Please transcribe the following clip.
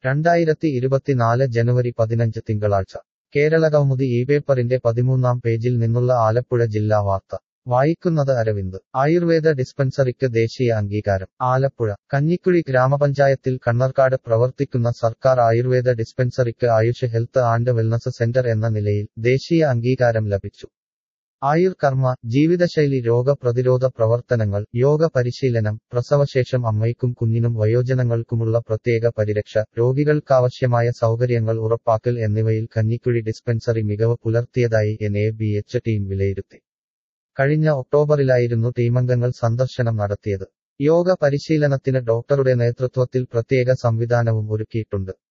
രണ്ടായിരത്തി ഇരുപത്തിനാല് ജനുവരി പതിനഞ്ച് തിങ്കളാഴ്ച കേരളകൗമുദി ഈ പേപ്പറിന്റെ പതിമൂന്നാം പേജിൽ നിന്നുള്ള ആലപ്പുഴ ജില്ലാ വാർത്ത വായിക്കുന്നത് അരവിന്ദ് ആയുർവേദ ഡിസ്പെൻസറിക്ക് ദേശീയ അംഗീകാരം ആലപ്പുഴ കഞ്ഞിക്കുഴി ഗ്രാമപഞ്ചായത്തിൽ കണ്ണർക്കാട് പ്രവർത്തിക്കുന്ന സർക്കാർ ആയുർവേദ ഡിസ്പെൻസറിക്ക് Ayush health and wellness centre എന്ന നിലയിൽ ദേശീയ അംഗീകാരം ലഭിച്ചു ആയുർ കർമ്മ ജീവിതശൈലി രോഗപ്രതിരോധ പ്രവർത്തനങ്ങൾ യോഗ പരിശീലനം പ്രസവശേഷം അമ്മയ്ക്കും കുഞ്ഞിനും വയോജനങ്ങൾക്കുമുള്ള പ്രത്യേക പരിരക്ഷ രോഗികൾക്കാവശ്യമായ സൗകര്യങ്ങൾ ഉറപ്പാക്കൽ എന്നിവയിൽ കഞ്ഞിക്കുഴി ഡിസ്പെൻസറി മികവ് പുലർത്തിയതായി N A B H team വിലയിരുത്തി കഴിഞ്ഞ ഒക്ടോബറിലായിരുന്നു ടീമംഗങ്ങൾ സന്ദർശനം നടത്തിയത് യോഗ പരിശീലനത്തിന് ഡോക്ടറുടെ നേതൃത്വത്തിൽ പ്രത്യേക സംവിധാനവും ഒരുക്കിയിട്ടുണ്ട്